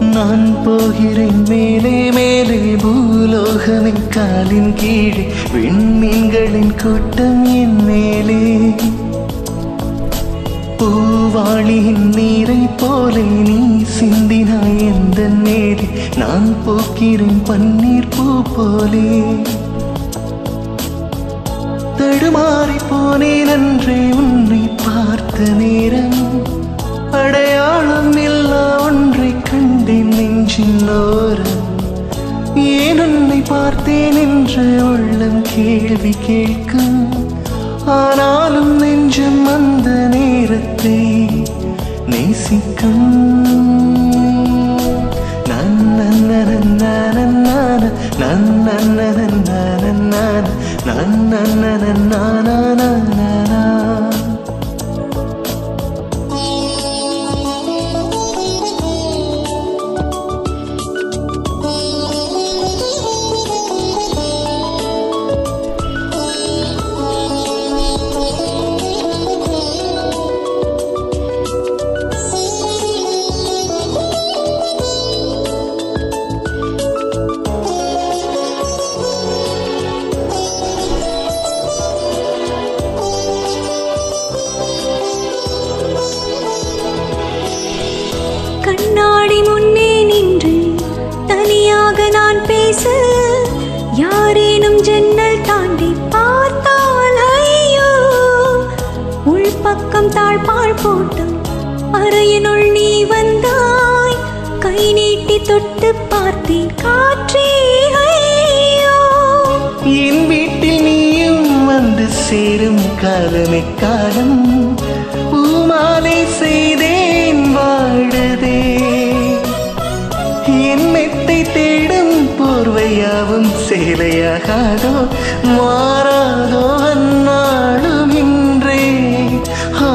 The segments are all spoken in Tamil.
நான் போகிறேன் மேலே மேலே பூலோகமின் காலின் கீழே விண்மீன்களின் கூட்டம் என் மேலே பூவாளியின் நீரை போலே நீ சிந்தினாய் எந்த மேலே நான் போக்கிறேன் பன்னீர் பூ போலே தடுமாறி போனேன் அன்றே உன்னை பார்த்த நேரம் அடையாளம் இல்லா ஒன்றை கண்டேன் நெஞ்சின் ஓரம் ஏன் உன்னை பார்த்தேன் என்று உள்ளம் கேள்வி கேட்கும் ஆனாலும் நெஞ்சம் அந்த நேரத்தை நேசிக்கும் நன்னன்னனன்னனன்னன, நன்னன்னனன்னனன்னன, நன்னன்னனன்னனனனனன. கண்ணாடி முன்னே நின்று தனியாக நான் பேச யாரேனும் ஜன்னல் தாண்டி பார்த்தால் ஐயோ உள்பக்கம் தாழ்பாள் போட்டும் அறையினுள் நீ வந்தாய் கை நீட்டி தொட்டு பார்த்தேன் காற்றே ஐயோ என் வீட்டில் நீயும் வந்து சேரும் காலமே காலம் பூமாலை செய்தேன் வாழுதே என் மெத்தை தேடும் போர்வையாவும் சேலையாகாதோ மாறாதோ அந்நாளும் இன்றே ஆ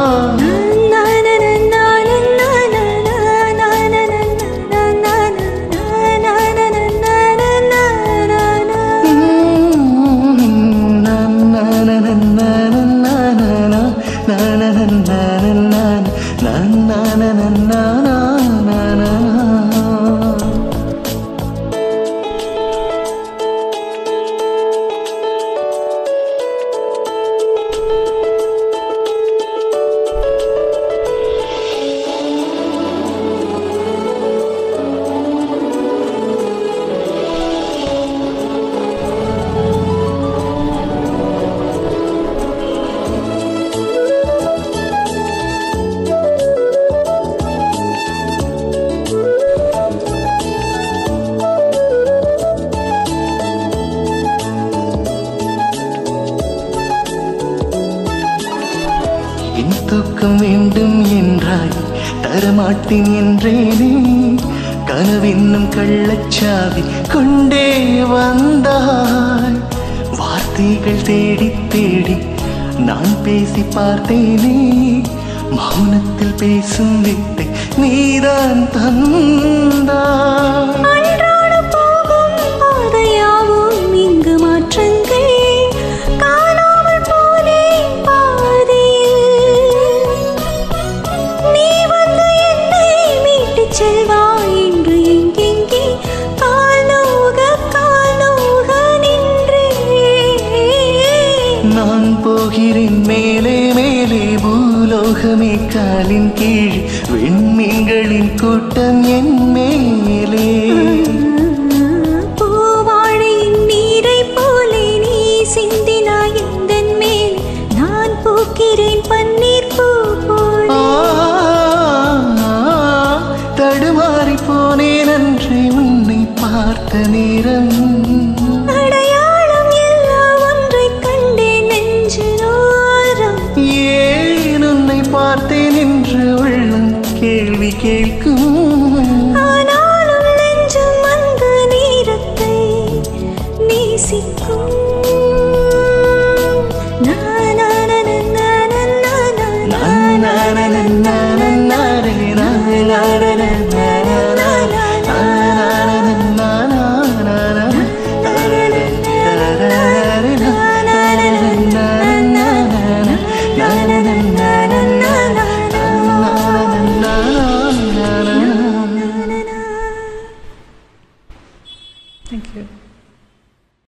என் தூக்கம் வேண்டும் என்றாய் தரமாட்டேன் என்றேனே கனவின்னும் கள்ளச்சாவி கொண்டே வந்தாய் வார்த்தைகள் தேடி தேடி நான் பேசி பார்த்தேனே மௌனத்தில் பேசும் வித்தை நீதான் தந்தாய் அன்றாட போகும் பாதையாவும் இங்கு மாற்றங்கள் காணாமல் போனேன் பாதையில் நீ வந்து என்னை மீட்டுச் செல்வாய் என்று எங்கெங்கே கால் நோக கால் நோக நின்றேன் நான் போகிறேன் மேலே மேலே பூலோகமே காலின் கீழ் விண்மீன்களின் கூட்டம் என் மேலே பூவாழையின் நீரைப் போலே நீ சிந்தினாய் எந்தன் மேல் நான் பூக்கிறேன் பன்னீர் பூ போல் ஆ, தடுமாறி போனேன் அன்றே உன்னை பார்த்த நேரம் அடையாளம் எல்லா ஒன்றைக் கண்டேன் நெஞ்சில் ஓரம் ஏன் உன்னை பார்த்தேன் என்று உள்ளம் கேள்வி கேட்கும்